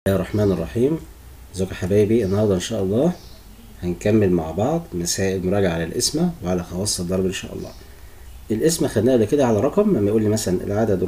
الله الرحمن الرحيم ازيكم يا حبايبي النهارده ان شاء الله هنكمل مع بعض مسائل مراجعة على القسمة وعلى خواص الضرب ان شاء الله القسمة خدناها قبل كده على رقم لما يقول لي مثلا العدد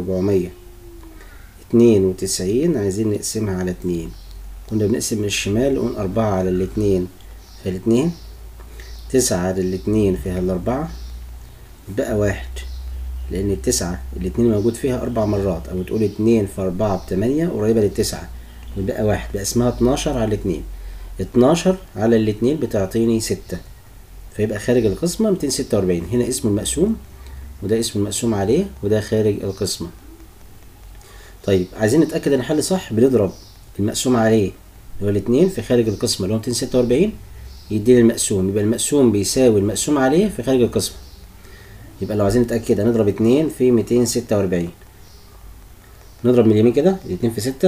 492 عايزين نقسمها على اتنين كنا بنقسم من الشمال نقول أربعة على الاتنين في الاتنين تسعة على الاتنين فيها الأربعة بقى واحد لأن التسعة الاتنين موجود فيها أربع مرات أو تقول اتنين في أربعة بتمانية قريبة للتسعة يبقى واحد بقى اسمها اتناشر على الاتنين اتناشر على الاتنين بتعطيني ستة فيبقى خارج القسمة ميتين ستة وأربعين هنا اسم المقسوم وده اسم المقسوم عليه وده خارج القسمة طيب عايزين نتأكد ان الحل صح بنضرب المقسوم عليه اللي هو الاتنين في خارج القسمة اللي هو ميتين ستة وأربعين يديني المقسوم يبقى المقسوم بيساوي المقسوم عليه في خارج القسمة يبقى لو عايزين نتأكد هنضرب اتنين في ميتين ستة وأربعين نضرب من اليمين كده الاتنين في ستة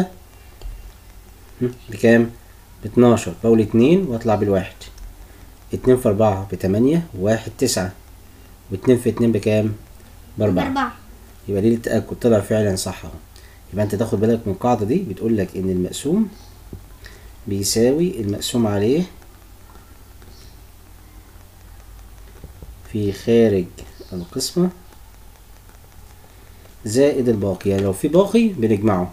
بكام؟ باتناشر بقول اتنين واطلع بالواحد اتنين في أربعة بتمانية واحد تسعة واتنين في اتنين بكام؟ بأربعة أربعة يبقى دي للتأكد طلع فعلا صح اهو يبقى انت تاخد بالك من القاعدة دي بتقول لك ان المقسوم بيساوي المقسوم عليه في خارج القسمة زائد الباقي يعني لو في باقي بنجمعه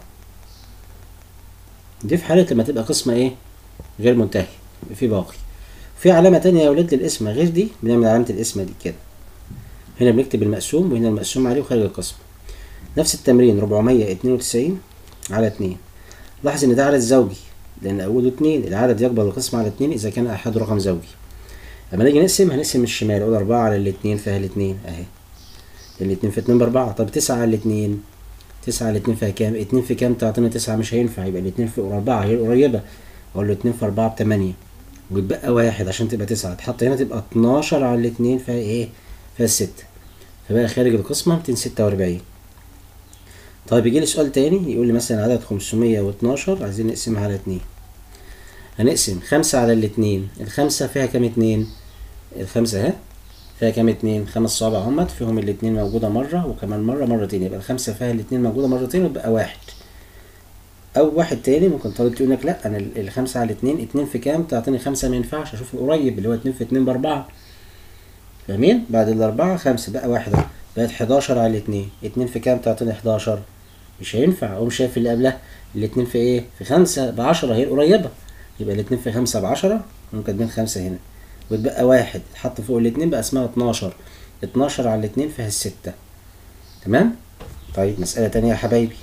دي في حالة لما تبقى قسمة ايه غير منتهي يبقى في باقي في علامة تانية يا ولاد للقسمة غير دي بنعمل علامة القسمة دي كده هنا بنكتب المقسوم وهنا المقسوم عليه وخارج القسمة نفس التمرين 492 على 2 لاحظ ان ده عدد زوجي لان اوله 2 العدد يقبل القسمة على 2 اذا كان احد رقم زوجي لما نيجي نقسم هنقسم من الشمال اقول 4 على الاتنين فيها الاتنين اهي الاتنين في اتنين باربعة طب 9 على الاتنين 9 على الاتنين فيها كام؟ اتنين في كام تعطينا 9 مش هينفع يبقى الاتنين في أربعة هي القريبة اقول له اتنين في أربعة بتمانية ويتبقى واحد عشان تبقى تسعة تحط هنا تبقى 12 على الاتنين فيها ايه؟ فيها الستة فبقى خارج القسمة 246 طيب يجي لي سؤال تاني يقول لي مثلا عدد 512 عايزين نقسمها على اتنين هنقسم خمسة على الاتنين الخمسة فيها كام اتنين الخمسة اهي فيها كام اتنين خمس صوابع همت فيهم الاتنين موجودة مرة وكمان مرة مرتين يبقى الخمسة فيها الاتنين موجودة مرتين ويبقى واحد أو واحد تاني ممكن طالب يقول لك لأ أنا ال- الخمسة على الاتنين اتنين في كام تعطيني خمسة ما ينفعش أشوف القريب اللي هو اتنين في اتنين بأربعة فاهمين بعد الأربعة خمسة بقى واحد أهو. بقت حداشر على الاتنين اتنين في كام تعطيني حداشر مش هينفع أقوم شايف اللي قبلها الاتنين في ايه في خمسة بعشرة هي القريبة يبقى الاتنين في خمسة بعشرة نقوم كاتبين خمسة هنا وتبقى واحد اتحط فوق الاتنين بقى اسمها اتناشر اتناشر على الاتنين فيها الستة تمام طيب مسألة تانية يا حبايبي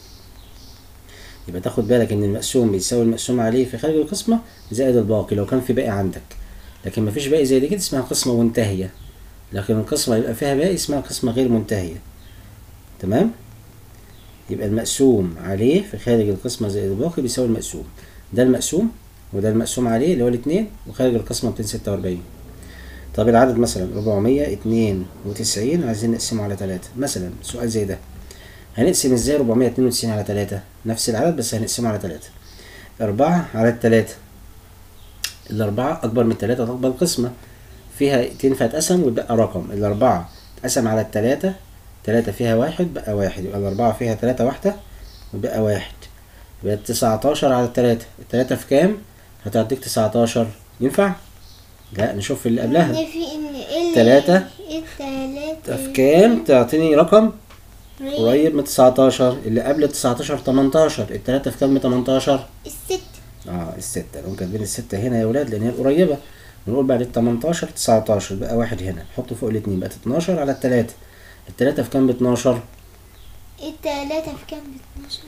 يبقى تاخد بالك ان المقسوم بيساوي المقسوم عليه في خارج القسمة زائد الباقي لو كان في باقي عندك لكن مفيش باقي زي دي كده اسمها قسمة منتهية لكن القسمة يبقى فيها باقي اسمها قسمة غير منتهية تمام يبقى المقسوم عليه في خارج القسمة زائد الباقي بيساوي المقسوم ده المقسوم وده المقسوم عليه اللي هو الاتنين وخارج القسمة 246 طب العدد مثلا 492 عايزين نقسمه على 3 مثلا سؤال زي ده هنقسم ازاي 492 على 3 نفس العدد بس هنقسمه على 3 4 على 3 الأربعة أكبر من التلاتة تقبل القسمة فيها تنفع تقسم ويبقى رقم الأربعة تقسم على التلاتة تلاتة فيها واحد بقى واحد يبقى الأربعة فيها تلاتة واحدة ويبقى واحد يبقى تسعتاشر على التلاتة التلاتة في كام؟ هتعطيك تسعتاشر ينفع؟ لا نشوف اللي قبلها إن في إن ال تلاتة. التلاتة في كام؟ تعطيني رقم قريب من 19 اللي قبل 19 18 التلاتة في كام من 18 الست اه الستة نقوم كاتبين الستة هنا يا ولاد لأن هي القريبة ونقول بعد ال 18 19 بقى واحد هنا حطه فوق الاتنين بقت 12 على التلاتة التلاتة في كام ب 12 التلاتة في كام باتناشر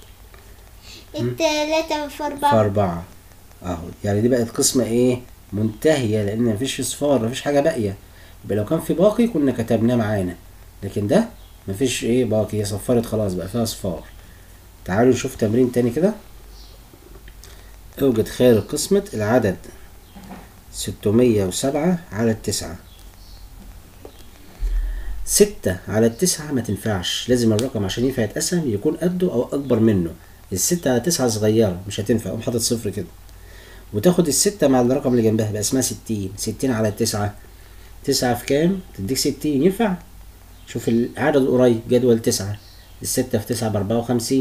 التلاتة في أربعة في أربعة أهو يعني دي بقت قسمة إيه منتهية لأن مفيش أصفار مفيش حاجة باقية يبقى لو كان في باقي كنا كتبناه معانا لكن ده مفيش إيه باقي هي صفرت خلاص بقى فيها أصفار تعالوا نشوف تمرين تاني كده اوجد خارج قسمة العدد ستمية وسبعة على التسعة ستة على التسعة ما تنفعش لازم الرقم عشان ينفع يتقسم يكون قده أو أكبر منه الستة على تسعة صغيرة مش هتنفع قوم حاطط صفر كده وتاخد الستة مع الرقم اللي جنبها بقى اسمها ستين ستين على التسعة تسعة في كام؟ تديك ستين ينفع؟ شوف العدد القريب جدول تسعة الستة في تسعة بأربعة وخمسين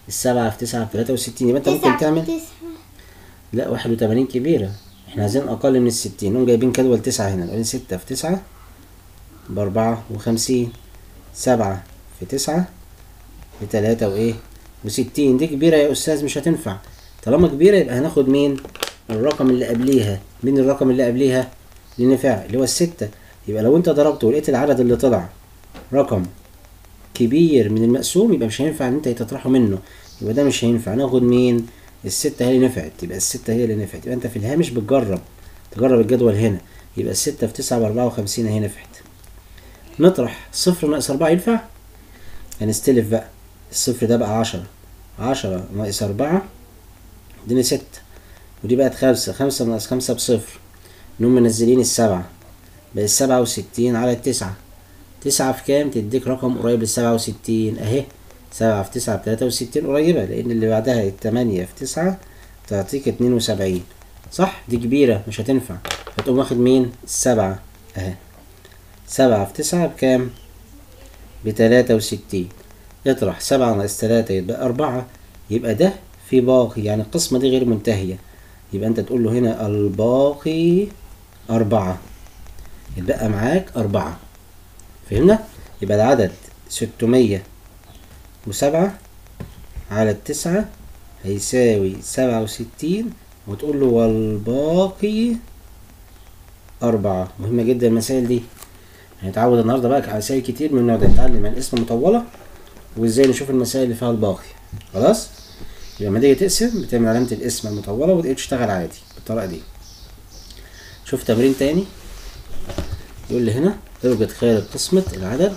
السبعة في تسعة في تلاتة وستين يبقى انت ممكن تسعة تعمل تسعة لا واحد وتمانين كبيرة احنا عايزين أقل من الستين نقوم جايبين جدول تسعة هنا نقول ستة في تسعة بأربعة وخمسين سبعة في تسعة بتلاتة وإيه وستين دي كبيرة يا أستاذ مش هتنفع طالما كبيرة يبقى هناخد مين الرقم اللي قبليها مين الرقم اللي قبليها اللي نفع اللي هو الستة يبقى لو انت ضربت ولقيت العدد اللي طلع رقم كبير من المقسوم يبقى مش هينفع ان انت تطرحه منه يبقى ده مش هينفع ناخد مين الستة هي اللي نفعت يبقى الستة هي اللي نفعت يبقى انت في الهامش بتجرب تجرب الجدول هنا يبقى الستة في تسعة بأربعة وخمسين هي نفعت نطرح صفر ناقص أربعة ينفع هنستلف بقى الصفر ده بقى عشرة عشرة ناقص أربعة اديني ستة ودي بقت خمسة خمسة ناقص خمسة بصفر نقوم منزلين السبعة بقت سبعة وستين على التسعة تسعة في كام تديك رقم قريب للسبعة وستين اهي سبعة في تسعة بتلاتة وستين قريبة لأن اللي بعدها التمانية في تسعة تعطيك اتنين وسبعين صح دي كبيرة مش هتنفع فتقوم واخد مين السبعة اهي سبعة في تسعة بكام بتلاتة وستين اطرح سبعة ناقص تلاتة يبقى أربعة يبقى ده في باقي يعني القسمة دي غير منتهية يبقى أنت تقول له هنا الباقي أربعة يتبقى معاك أربعة فهمنا؟ يبقى العدد ستمية وسبعة على التسعة هيساوي سبعة وستين وتقول له والباقي أربعة مهمة جدا المسائل دي هنتعود النهارده بقى على مسائل كتير من النوع ده نتعلم عن الاسم مطولة وازاي نشوف المسائل اللي فيها الباقي خلاص يبقى لما تيجي تقسم بتعمل علامة الاسم المطولة وتبتدي تشتغل عادي بالطريقة دي شوف تمرين تاني يقول لي هنا اوجد خارج قسمة العدد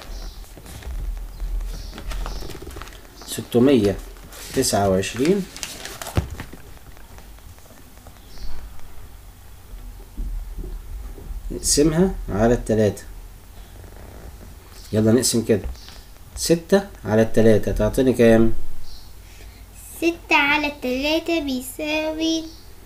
ستمية تسعة وعشرين نقسمها على التلاتة يلا نقسم كده ستة على التلاتة تعطيني كام؟ ستة على التلاتة بيساوي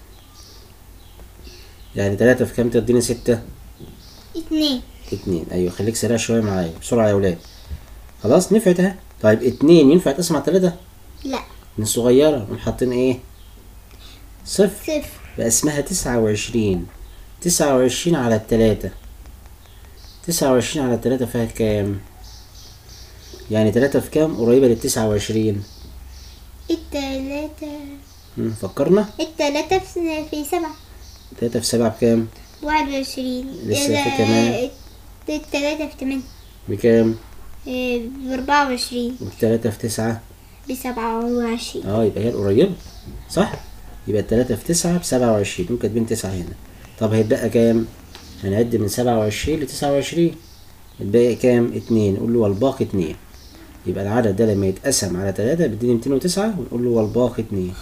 يعني تلاتة في كام تديني ستة؟ اتنين اتنين ايوه خليك سريع شوية معايا بسرعة يا ولاد خلاص نفعت اهي طيب اتنين ينفع تقسم على التلاتة؟ لا من صغيرة نقوم حاطين ايه؟ صفر صفر بقى اسمها تسعة وعشرين تسعة وعشرين على التلاتة تسعة وعشرين على التلاتة فيها كام؟ يعني تلاتة في كام قريبة للتسعة وعشرين التلاتة مم، فكرنا التلاتة في في سبعة تلاتة في سبعة بكام؟ واحد وعشرين لسه في كمان. التلاتة في تمانية بكام؟ آه، بأربعة وعشرين والتلاتة في تسعة بسبعة وعشرين اه يبقى هي القريبة صح؟ يبقى التلاتة في تسعة بسبعة وعشرين ممكن كاتبين تسعة هنا طب هيتبقى كام؟ هنعد من سبعة وعشرين لتسعة وعشرين الباقي كام؟ اتنين نقول له والباقي اتنين يبقى العدد ده لما يتقسم على تلاتة بيديني ميتين وتسعة ونقول له والباقي اتنين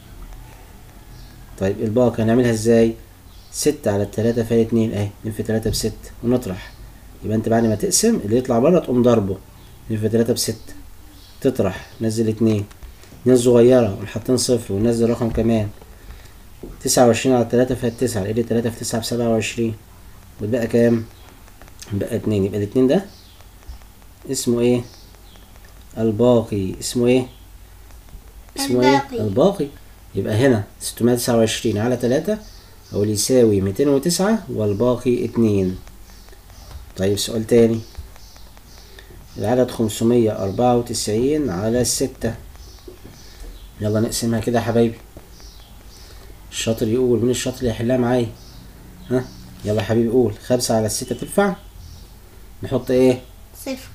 طيب الباقي هنعملها ازاي؟ ستة على التلاتة فيها اتنين اهي اتنين في تلاتة بستة ونطرح يبقى انت بعد ما تقسم اللي يطلع بره تقوم ضربه اتنين في تلاتة بستة تطرح نزل اتنين اتنين صغيرة ونحطين صفر وننزل رقم كمان تسعة وعشرين على تلاتة فيها التسعة اللي تلاتة في تسعة بسبعة وعشرين وتبقى كام؟ بقى اتنين يبقى الاتنين ده اسمه ايه؟ الباقي اسمه ايه؟ اسمه الباقي. ايه؟ الباقي يبقى هنا ستمية تسعة وعشرين على تلاتة أو اللي يساوي ميتين وتسعة والباقي اتنين طيب سؤال تاني العدد خمسمية أربعة وتسعين على الستة يلا نقسمها كده يا حبايبي الشاطر يقول مين الشاطر اللي يحلها معايا ها يلا يا حبيبي قول خمسة على الستة تنفع نحط ايه صفر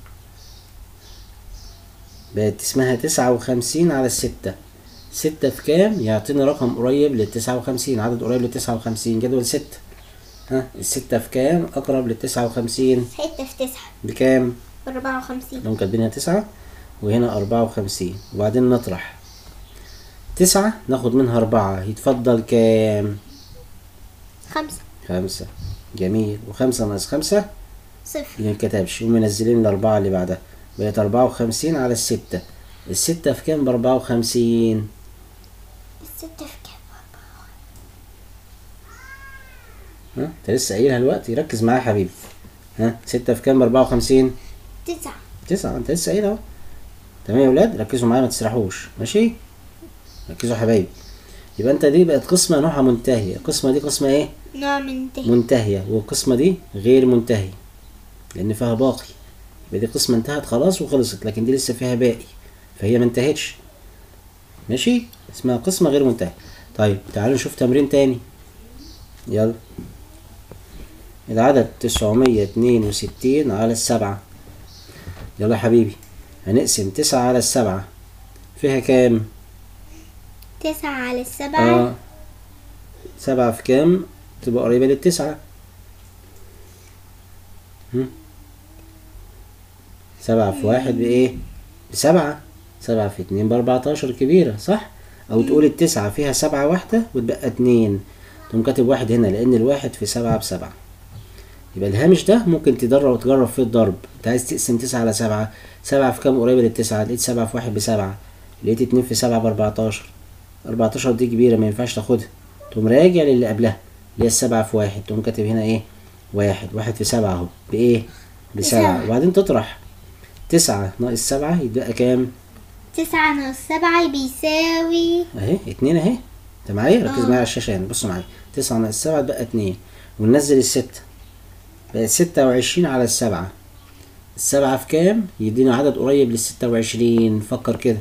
بقت اسمها تسعة وخمسين على الستة ستة في كام يعطيني رقم قريب للتسعة وخمسين عدد قريب للتسعة وخمسين جدول ستة ها الستة في كام أقرب للتسعة وخمسين ستة في تسعة بكام أربعة وخمسين لو كاتبينها تسعة وهنا أربعة وخمسين وبعدين نطرح تسعة ناخد منها أربعة يتفضل كام خمسة خمسة جميل وخمسة ناقص خمسة صفر اللي مكتبش ومنزلين الأربعة اللي بعدها بقت أربعة وخمسين على الستة الستة في كام بأربعة وخمسين الستة في كام ها انت لسه قايلها دلوقتي ركز معايا يا حبيبي ها ستة في كام بأربعة وخمسين تسعة تسعة انت لسه قايلها اهو تمام يا ولاد ركزوا معايا ما تسرحوش ماشي ركزوا يا حبايبي يبقى انت دي بقت قسمة نوعها منتهية القسمة دي قسمة ايه نوع منتهي منتهية والقسمة دي غير منتهية لأن فيها باقي يبقى دي قسمة انتهت خلاص وخلصت لكن دي لسه فيها باقي فهي ما انتهتش ماشي اسمها قسمة غير منتهية طيب تعالوا نشوف تمرين تاني يلا العدد تسعمية اتنين وستين على السبعة يلا يا حبيبي هنقسم تسعة على السبعة فيها كام؟ تسعة على السبعة اه سبعة في كام؟ تبقى قريبة للتسعة هم؟ سبعة في واحد بإيه؟ بسبعة سبعة في اتنين بأربعتاشر كبيرة صح؟ أو تقول التسعة فيها سبعة واحدة وتبقى اتنين تقوم كاتب واحد هنا لأن الواحد في سبعة بسبعة يبقى الهامش ده ممكن تدرب وتجرب فيه الضرب انت عايز تقسم تسعة على سبعة سبعة في كام قريبة للتسعة لقيت سبعة في واحد بسبعة لقيت اتنين في سبعة بأربعتاشر أربعتاشر دي كبيرة ما ينفعش تاخدها تقوم راجع للي قبلها اللي هي السبعة في واحد تقوم كاتب هنا ايه واحد واحد في سبعة اهو بإيه بسبعة بسبعة. وبعدين تطرح تسعة ناقص سبعة يتبقى كام تسعة ناقص سبعة بيساوي اهي اتنين اهي انت معايا ركز آه. معايا على الشاشة هنا بصوا معايا تسعة ناقص سبعة تبقى اتنين وننزل الستة بقت ستة وعشرين على السبعة السبعة في كام؟ يدينا عدد قريب للستة وعشرين فكر كده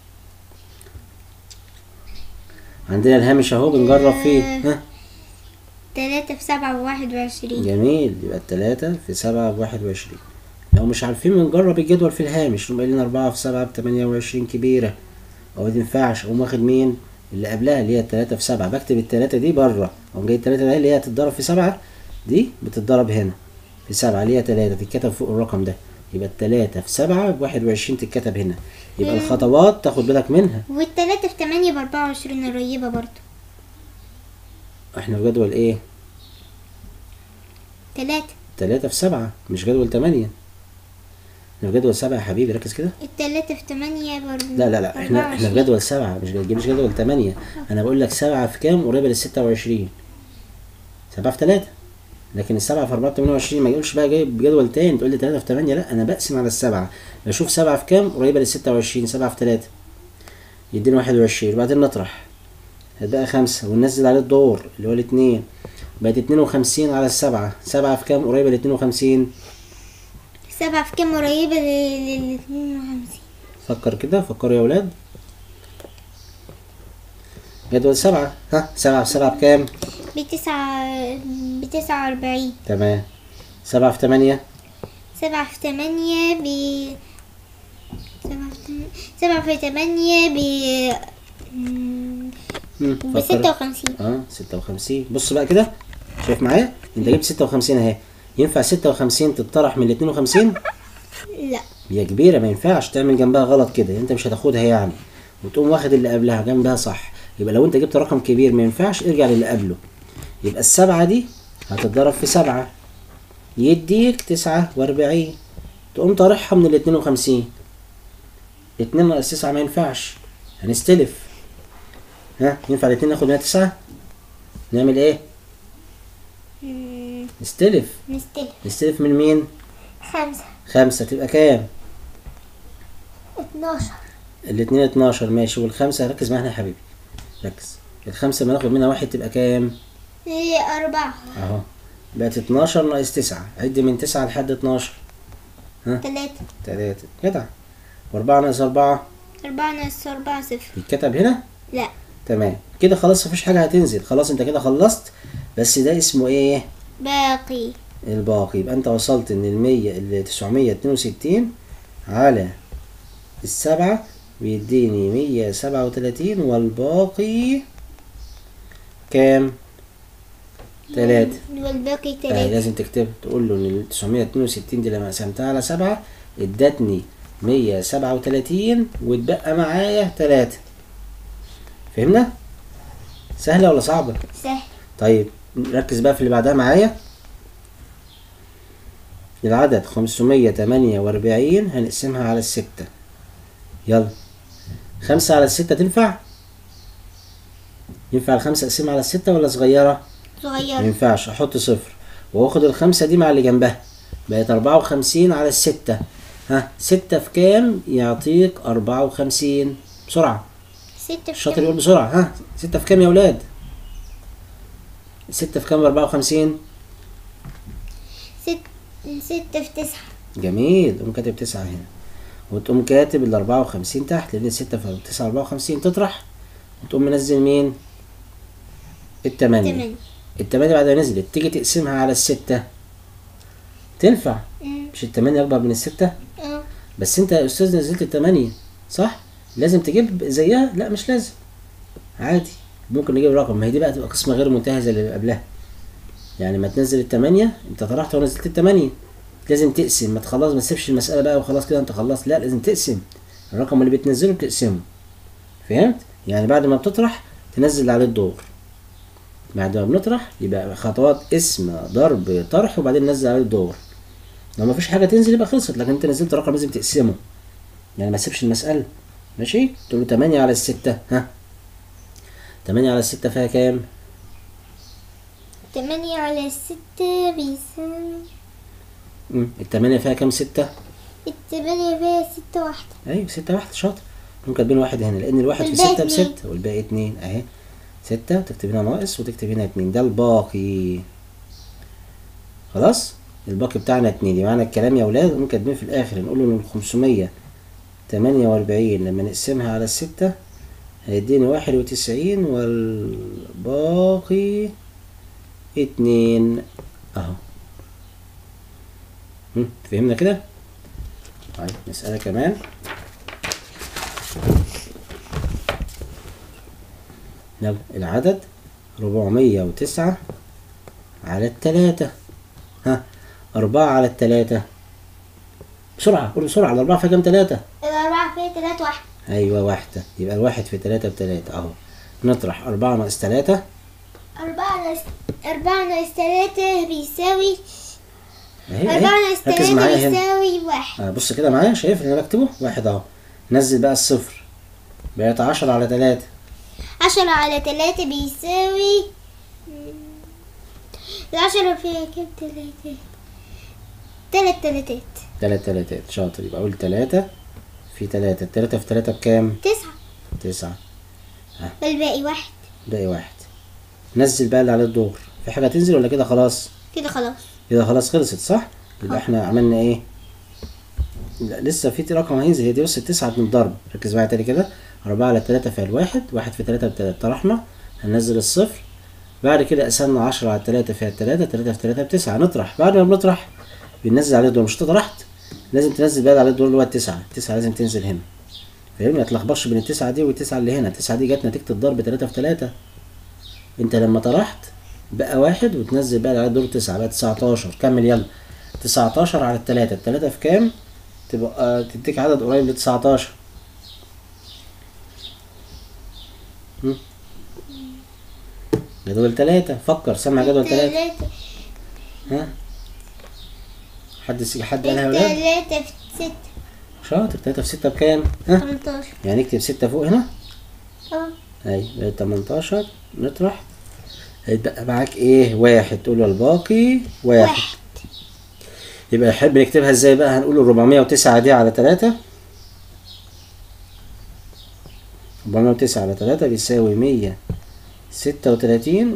عندنا الهامش اهو بنجرب فيه ها تلاتة في سبعة بواحد وعشرين جميل يبقى التلاتة في سبعة بواحد وعشرين لو مش عارفين بنجرب الجدول في الهامش نقوم قايلين أربعة في سبعة بتمانية وعشرين كبيرة أو ما تنفعش أقوم واخد مين اللي قبلها اللي هي التلاتة في سبعة بكتب التلاتة دي بره أقوم جاي التلاتة دي اللي هي هتتضرب في سبعة دي بتتضرب هنا في سبعة اللي هي تلاتة تتكتب فوق الرقم ده يبقى التلاتة في سبعة بواحد وعشرين تتكتب هنا يبقى مم. الخطوات تاخد بالك منها والتلاتة في تمانية بأربعة وعشرين قريبة برضو احنا في جدول ايه تلاتة تلاتة في سبعة مش جدول تمانية احنا في جدول سبعة يا حبيبي ركز كده التلاتة في تمانية برضو لا لا لا احنا احنا في جدول سبعة مش جدول مش جدول تمانية انا بقول لك سبعة في كام قريبة للستة وعشرين سبعة في تلاتة لكن السبعة في أربعة بتمانية وعشرين ما يقولش بقى جايب جدول تاني تقول لي تلاتة في تمانية لا أنا بقسم على السبعة بشوف سبعة في كام قريبة للستة وعشرين سبعة في تلاتة يدينا واحد وعشرين وبعدين نطرح هتبقى خمسة وننزل عليه الدور اللي هو الاتنين بقت اتنين وخمسين على السبعة سبعة في كام قريبة لاتنين وخمسين سبعة في كام قريبة لل- للاتنين وخمسين فكر كده فكروا يا ولاد جدول سبعة ها سبعة في سبعة بكام بتسعة بتسعة وأربعين تمام سبعة في تمانية سبعة في تمانية ب سبعة في تم- سبعة في تمانية ب مم، مم، فكر. بستة وخمسين اه ستة وخمسين بص بقى كده شايف معايا انت جبت ستة وخمسين اهي ينفع ستة وخمسين تتطرح من الاتنين وخمسين لا هي كبيرة ما ينفعش تعمل جنبها غلط كده انت مش هتاخدها يعني وتقوم واخد اللي قبلها جنبها صح يبقى لو انت جبت رقم كبير ما ينفعش ارجع للي قبله يبقى السبعة دي هتتضرب في سبعة يديك تسعة واربعين تقوم طارحها من الاتنين وخمسين اتنين ناقص تسعة ما ينفعش هنستلف ها ينفع الاتنين ناخد منها تسعة نعمل ايه مم، نستلف نستلف نستلف من مين خمسة خمسة تبقى كام اتناشر الاتنين اتناشر ماشي والخمسة ركز معانا يا حبيبي ركز الخمسة ما ناخد منها واحد تبقى كام هي أربعة اهو بقت اتناشر ناقص تسعة عد من تسعة لحد اتناشر تلاتة تلاتة جدع واربعة ناقص اربعة أربعة ناقص أربعة صفر يتكتب هنا لا تمام كده خلاص مفيش حاجة هتنزل خلاص انت كده خلصت بس ده اسمه ايه باقي الباقي يبقى انت وصلت ان المية ال 962 على السبعة بيديني مية سبعة وتلاتين والباقي كام؟ تلاتة والباقي آه تلاتة لازم تكتب تقول له ان ال 962 دي لما قسمتها على سبعة ادتني مية سبعة وتلاتين واتبقى معايا تلاتة فهمنا؟ سهلة ولا صعبة؟ سهل طيب ركز بقى في اللي بعدها معايا العدد خمسمية تمانية وأربعين هنقسمها على الستة يلا خمسة على الستة تنفع؟ ينفع الخمسة أقسمها على الستة ولا صغيرة؟ ما صغير ينفعش أحط صفر وآخد الخمسة دي مع اللي جنبها بقت أربعة وخمسين على الستة ها ستة في كام يعطيك أربعة وخمسين بسرعة ستة في الشاطر كام؟ يقول بسرعة ها ستة في كام يا ولاد ستة في كام بأربعة وخمسين ست ستة في تسعة جميل تقوم كاتب تسعة هنا وتقوم كاتب ال 54 تحت لأن الستة في تسعة 54 تطرح وتقوم منزل مين؟ التمانية تمانية التمانية بعد ما نزلت تيجي تقسمها على الستة تنفع أمم. مش التمانية أكبر من الستة اه بس أنت يا أستاذ نزلت التمانية صح؟ لازم تجيب زيها؟ لا مش لازم عادي ممكن نجيب رقم ما هي دي بقى تبقى قسمة غير منتهية زي اللي قبلها يعني ما تنزل التمانية انت طرحت ونزلت التمانية لازم تقسم ما تخلص ما تسيبش المسألة بقى وخلاص كده انت خلصت لا لازم تقسم الرقم اللي بتنزله بتقسمه فهمت؟ يعني بعد ما بتطرح تنزل عليه الدور بعد ما بنطرح يبقى خطوات اسم ضرب طرح وبعدين ننزل عليه الدور لو ما فيش حاجة تنزل يبقى خلصت لكن انت نزلت رقم لازم تقسمه يعني ما تسيبش المسألة ماشي؟ تقول له 8 على الستة ها 8 على الستة فيها كام؟ تمانية على ستة بيساوي مم. التمانية فيها كام ستة؟ التمانية فيها ستة واحدة ايوه ستة واحد شاطر ممكن كاتبين واحد هنا لأن الواحد في والباقي ستة اتنين. بستة والباقي اتنين أهي ستة تكتب هنا ناقص وتكتب هنا اتنين ده الباقي خلاص الباقي بتاعنا اتنين يبقى معنى الكلام يا ولاد نقوم كاتبين في الآخر نقول له إن الخمسمية تمانية وأربعين لما نقسمها على الستة هيديني واحد وتسعين والباقي اتنين أهو هم، فهمنا كده؟ طيب مسألة كمان يلا العدد ربعمية وتسعة على التلاتة ها أربعة على التلاتة بسرعة قول بسرعة الأربعة فيها كام تلاتة؟ الأربعة فيها تلاتة واحدة أيوة واحدة يبقى الواحد في تلاتة بتلاتة أهو نطرح أربعة ناقص تلاتة أربعة ناقص أربعة ناقص تلاتة بيساوي أهي أربعة أهي ناقص ركز تلاتة معايا هنا بيساوي واحد آه بص كده معايا شايف اللي انا بكتبه واحد اهو نزل بقى الصفر بقت عشرة على تلاتة عشرة على تلاتة بيساوي العشرة فيها كام تلاتة تلات تلاتات تلات تلاتات شاطر يبقى اقول تلاتة في تلاتة التلاتة في تلاتة بكام؟ تسعة تسعة والباقي واحد باقي واحد نزل بقى اللي عليه الدور في حاجة تنزل ولا كده خلاص؟ كده خلاص كده خلاص خلصت صح؟ يبقى احنا عملنا ايه؟ لا لسه في رقم هينزل هي دي بص التسعة من الضرب ركز معايا تاني كده أربعة على تلاتة فيها الواحد واحد في تلاتة بتلاتة طرحنا هننزل الصفر بعد كده قسمنا عشرة على تلاتة فيها التلاتة تلاتة في تلاتة بتسعة نطرح بعد ما بنطرح بننزل عليه الدور مش أنت طرحت لازم تنزل بقى عليه الدور اللي هو التسعة التسعة لازم تنزل هنا فاهمني ما تلخبطش بين التسعة دي والتسعة اللي هنا التسعة دي جت نتيجة الضرب تلاتة في تلاتة انت لما طرحت بقى واحد وتنزل بقى على دور تسعة بقى تسعتاشر كمل يلا تسعتاشر على التلاتة التلاتة في كام؟ تبقى تديك عدد قريب لتسعتاشر هم؟ جدول تلاتة فكر سمع جدول تلاتة تلاتة ها حد س- حد قالها يا ولاد تلاتة في ستة شاطر تلاتة في ستة بكام؟ ها تمنتاشر يعني اكتب ستة فوق هنا اه اي بقت 18 نطرح هيتبقى معاك ايه واحد تقول له الباقي واحد واحد يبقى نحب نكتبها ازاي بقى هنقول 409 دي على 3 409 على 3 بيساوي 136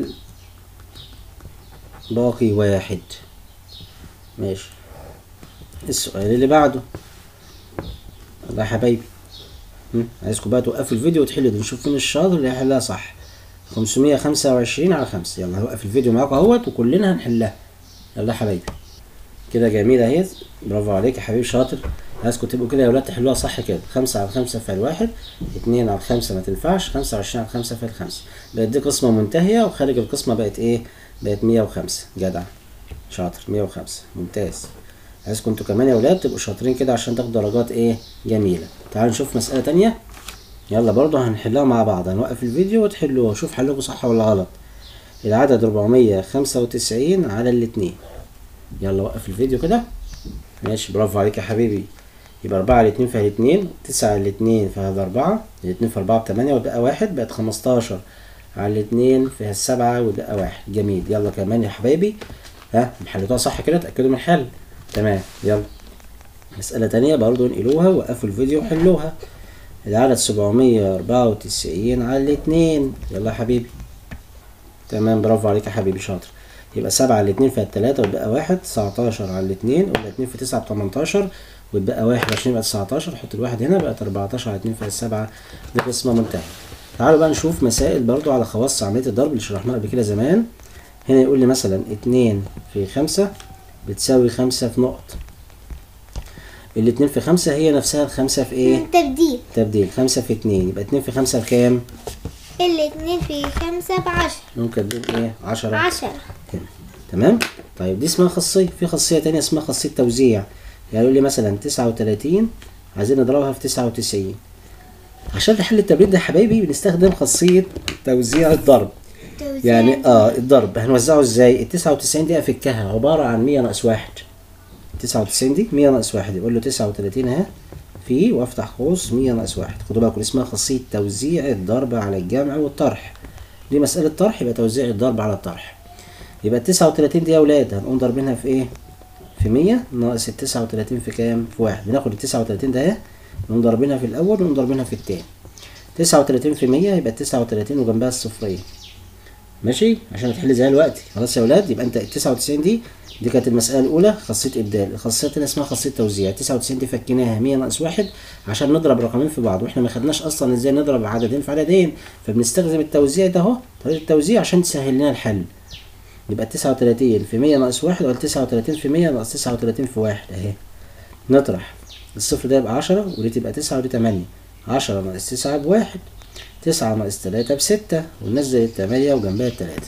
والباقي واحد ماشي السؤال اللي بعده والله يا حبايبي هم، عايزكم بقى توقفوا الفيديو وتحلوا دي نشوف مين الشاطر اللي هيحلها صح 525 على 5 يلا هوقف الفيديو معاكم اهوت وكلنا هنحلها يلا يا حبايبي كده جميلة اهي برافو عليك يا حبيبي شاطر عايزكم تبقوا كده يا ولاد تحلوها صح كده خمسة على خمسة في الواحد اتنين على خمسة ما تنفعش خمسة وعشرين على خمسة في الخمسة بقت دي قسمة منتهية وخارج القسمة بقت ايه بقت مية وخمسة جدع شاطر مية وخمسة ممتاز عايزكم انتوا كمان يا ولاد تبقوا شاطرين كده عشان تاخدوا درجات ايه جميلة تعالوا نشوف مسألة تانية يلا برضه هنحلها مع بعض هنوقف الفيديو وتحلوها شوف حلكم صح ولا غلط العدد 495 على الاتنين يلا وقف الفيديو كده ماشي برافو عليك يا حبيبي يبقى أربعة على اتنين فيها الاتنين تسعة على الاتنين فيها الأربعة الاتنين في أربعة بتمانية وبقى واحد بقت خمستاشر على الاتنين فيها السبعة وبقى واحد جميل يلا كمان يا حبايبي ها حليتوها صح كده اتأكدوا من الحل تمام يلا مسألة تانية برضو انقلوها وقفوا الفيديو وحلوها العدد سبعمية أربعة وتسعين على الاتنين يلا يا حبيبي تمام برافو عليك يا حبيبي شاطر يبقى سبعة على الاتنين فيها التلاتة ويبقى واحد تسعتاشر على الاتنين ويبقى اتنين في تسعة بتمنتاشر ويبقى واحد عشرين يبقى تسعتاشر حط الواحد هنا بقت أربعتاشر على اتنين فيها السبعة ده اسمها منتهى تعالوا بقى نشوف مسائل برضو على خواص عملية الضرب اللي شرحناها قبل كده زمان هنا يقول لي مثلا اتنين في خمسة بتساوي خمسة في نقط الاتنين في خمسة هي نفسها الخمسة في ايه؟ تبديل تبديل خمسة في اتنين يبقى اتنين في خمسة بكام؟ الاتنين في خمسة بعشرة ممكن تكون ايه؟ عشرة عشرة كده تمام؟ طيب دي اسمها خاصية في خاصية تانية اسمها خاصية توزيع يعني يقول لي مثلا تسعة وتلاتين عايزين نضربها في تسعة وتسعين عشان نحل التمرين ده يا حبايبي بنستخدم خاصية توزيع الضرب توزيع يعني اه الضرب هنوزعه ازاي؟ ال 99 دي افكها عبارة عن 100 ناقص واحد 99 دي 100 ناقص واحد يقول له 39 اهي في وافتح قوس 100 ناقص واحد خدوا بالكم اسمها خاصية توزيع الضرب على الجمع والطرح دي مسألة طرح يبقى توزيع الضرب على الطرح يبقى ال 39 دي يا ولاد هنقوم ضاربينها في ايه؟ في 100 ناقص ال 39 في كام؟ في واحد بناخد ال 39 ده اهي نقوم ضاربينها في الأول ونقوم ضاربينها في التاني 39 في 100 يبقى 39 وجنبها الصفرين ماشي عشان تحل زي الوقت خلاص يا ولاد يبقى انت ال 99 دي دي كانت المسألة الأولى خاصية إبدال، الخاصية التانية اسمها خاصية توزيع، 99 دي فكيناها 100 ناقص واحد عشان نضرب رقمين في بعض، واحنا ما خدناش أصلا إزاي نضرب عددين في عددين، فبنستخدم التوزيع ده أهو، طريقة التوزيع عشان تسهل لنا الحل. يبقى 39 في 100 ناقص واحد ولا 39 في 100 ناقص 39 في واحد أهي. نطرح الصفر ده يبقى 10 ودي تبقى 9 ودي 8 10 ناقص 9 بواحد 9 ناقص 3 بستة وننزل التمانية وجنبها التلاتة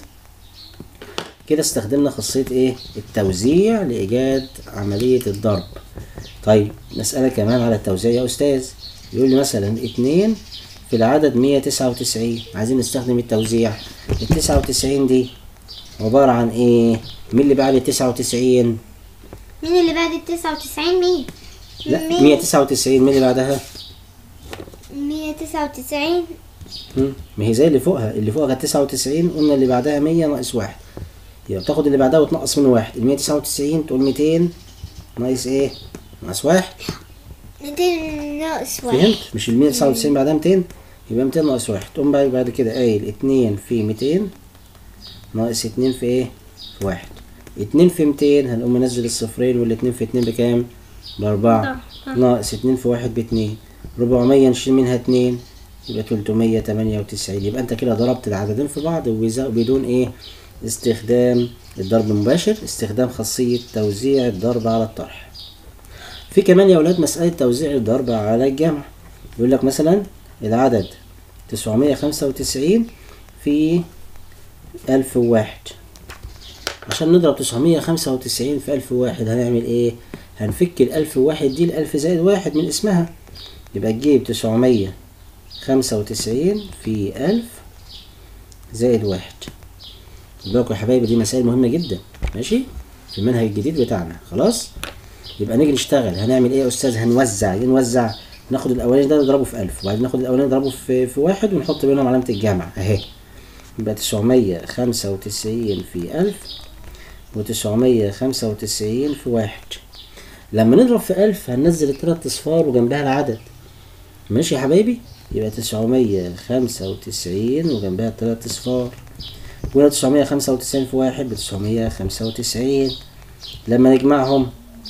كده استخدمنا خاصية ايه التوزيع لإيجاد عملية الضرب طيب مسألة كمان على التوزيع يا أستاذ يقول لي مثلا اتنين في العدد مية تسعة وتسعين عايزين نستخدم التوزيع التسعة وتسعين دي عبارة عن ايه مين اللي بعد التسعة وتسعين مين اللي بعد التسعة وتسعين مين؟ لا مية تسعة وتسعين مين اللي بعدها مية تسعة وتسعين مم. ما هي زي اللي فوقها اللي فوقها كانت 99 قلنا اللي بعدها 100 ناقص واحد يبقى تاخد اللي بعدها وتنقص منه واحد ال 199 تقول 200 ناقص ايه؟ ناقص واحد ميتين ناقص واحد فهمت؟ مش ال 199 بعدها 200 يبقى 200 ناقص واحد تقوم بعد بعد كده قايل 2 في 200 ناقص 2 في ايه؟ في واحد 2 في 200 هنقوم منزل الصفرين والاتنين في 2 بكام؟ بأربعة ناقص 2 في واحد باتنين 400 نشيل منها 2 يبقى 398 يبقى انت كده ضربت العددين في بعض وبز- بدون ايه استخدام الضرب المباشر استخدام خاصية توزيع الضرب على الطرح في كمان يا ولاد مسألة توزيع الضرب على الجمع يقول لك مثلا العدد 995 في 1001 عشان نضرب 995 في 1001 هنعمل ايه هنفك ال 1001 دي ال 1000 زائد واحد من اسمها يبقى تجيب 900 خمسة وتسعين في ألف زائد واحد خد بالكوا يا حبايبي دي مسائل مهمة جدا ماشي في المنهج الجديد بتاعنا خلاص يبقى نيجي نشتغل هنعمل ايه يا استاذ هنوزع ايه نوزع ناخد الاولاني ده نضربه في ألف وبعدين ناخد الاولاني نضربه في في واحد ونحط بينهم علامة الجمع اهي يبقى تسعمية خمسة وتسعين في ألف وتسعمية خمسة وتسعين في واحد لما نضرب في ألف هننزل التلات أصفار وجنبها العدد ماشي يا حبايبي يبقى تسعمية خمسة وتسعين وجنبها تلات أصفار وهنا تسعمية خمسة وتسعين في واحد بتسعمية خمسة وتسعين لما نجمعهم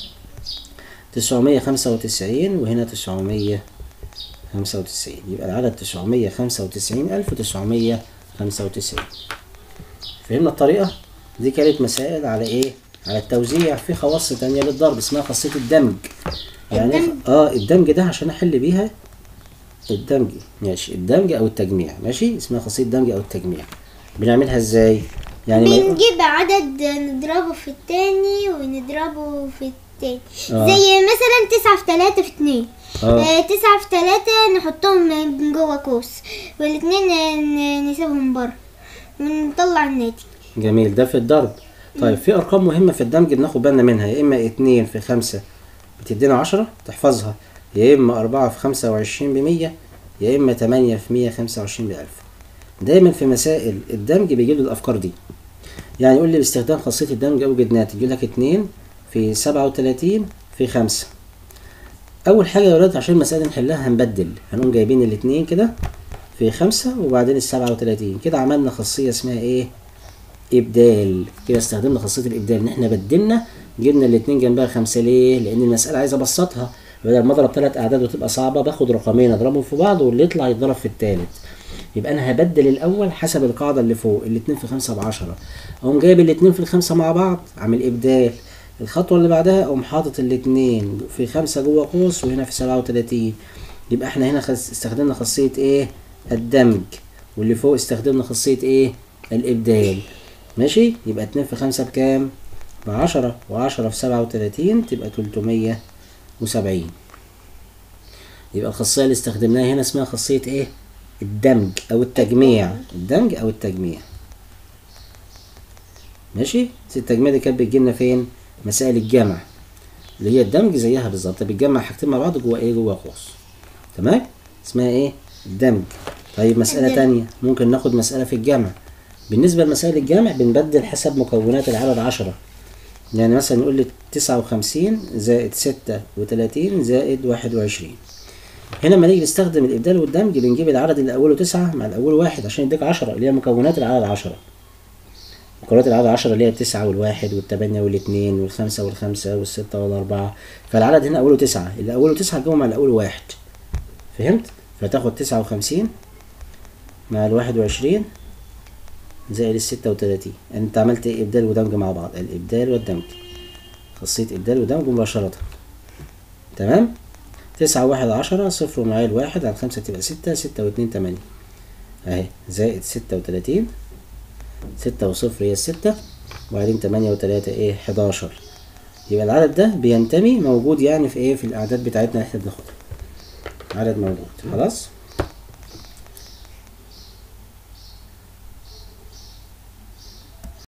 تسعمية خمسة وتسعين وهنا تسعمية خمسة وتسعين يبقى العدد تسعمية خمسة وتسعين ألف وتسعمية خمسة وتسعين فهمنا الطريقة؟ دي كانت مسائل على إيه؟ على التوزيع في خواص تانية للضرب اسمها خاصية الدمج يعني الدمج؟ اه الدمج ده عشان أحل بيها الدمج ماشي الدمج او التجميع ماشي اسمها خاصيه الدمج او التجميع بنعملها ازاي يعني ما يبقى- بنجيب عدد نضربه في التاني ونضربه في التاني آه. زي مثلا تسعة في تلاتة في اتنين آه. آه، تسعة في تلاتة نحطهم من جوه قوس والاتنين ن- نسيبهم بره ونطلع الناتج جميل ده في الضرب طيب في ارقام مهمه في الدمج بناخد بالنا منها يا اما اتنين في خمسة بتدينا عشرة تحفظها يا اما أربعة في خمسة وعشرين بمية يا اما تمانية في مية خمسة وعشرين بألف دايما في مسائل الدمج بيجيب لي الافكار دي يعني يقول لي باستخدام خاصيه الدمج اوجد ناتج يقول لك اتنين في سبعة وتلاتين في خمسة اول حاجه يا ولاد عشان المساله دي نحلها هنبدل هنقوم جايبين الاتنين كده في خمسة وبعدين السبعة وتلاتين كده عملنا خاصية اسمها ايه ابدال كده استخدمنا خاصية الابدال ان احنا بدلنا جبنا الاتنين جنبها خمسة ليه لان المسألة عايز ابسطها بدل ما اضرب ثلاث اعداد وتبقى صعبة باخد رقمين اضربهم في بعض واللي يطلع يتضرب في التالت يبقى انا هبدل الاول حسب القاعدة اللي فوق الاتنين في خمسة بعشرة اقوم جايب الاتنين في الخمسة مع بعض عامل ابدال الخطوة اللي بعدها اقوم حاطط الاتنين في خمسة جوه قوس وهنا في سبعة وتلاتين يبقى احنا هنا خس... استخدمنا خاصية ايه الدمج واللي فوق استخدمنا خاصية ايه الابدال ماشي يبقى اتنين في خمسة بكام بعشرة وعشرة في سبعة وتلاتين تبقى تلتمية وسبعين يبقى الخاصية اللي استخدمناها هنا اسمها خاصية ايه الدمج او التجميع الدمج او التجميع ماشي التجميع دي كانت بتجيلنا فين مسائل الجمع اللي هي الدمج زيها بالظبط بتجمع حاجتين مع بعض جوه ايه جوه قوس تمام اسمها ايه الدمج طيب مسألة الدمج. تانية ممكن ناخد مسألة في الجمع بالنسبة لمسائل الجمع بنبدل حسب مكونات العدد عشرة يعني مثلا نقول لي تسعة وخمسين زائد ستة وتلاتين زائد واحد وعشرين هنا لما نيجي نستخدم الإبدال والدمج بنجيب العدد اللي أوله تسعة مع الأول واحد عشان يديك عشرة اللي هي مكونات العدد عشرة مكونات العدد عشرة اللي هي التسعة والواحد والتمانية والاتنين والخمسة والخمسة والستة والأربعة فالعدد هنا أوله تسعة اللي أوله تسعة جوه مع الأول واحد فهمت؟ فتاخد تسعة وخمسين مع الواحد وعشرين زائد الستة وتلاتين أنت عملت إيه؟ إبدال ودمج مع بعض الإبدال والدمج خاصية إبدال ودمج مباشرة تمام؟ تسعة واحد عشرة صفر ومعايا الواحد على خمسة تبقى ستة ستة واتنين تمانية أهي زائد ستة وتلاتين ستة وصفر هي الستة وبعدين تمانية وتلاتة ايه حداشر يبقى العدد ده بينتمي موجود يعني في ايه في الأعداد بتاعتنا اللي احنا بناخدها عدد موجود خلاص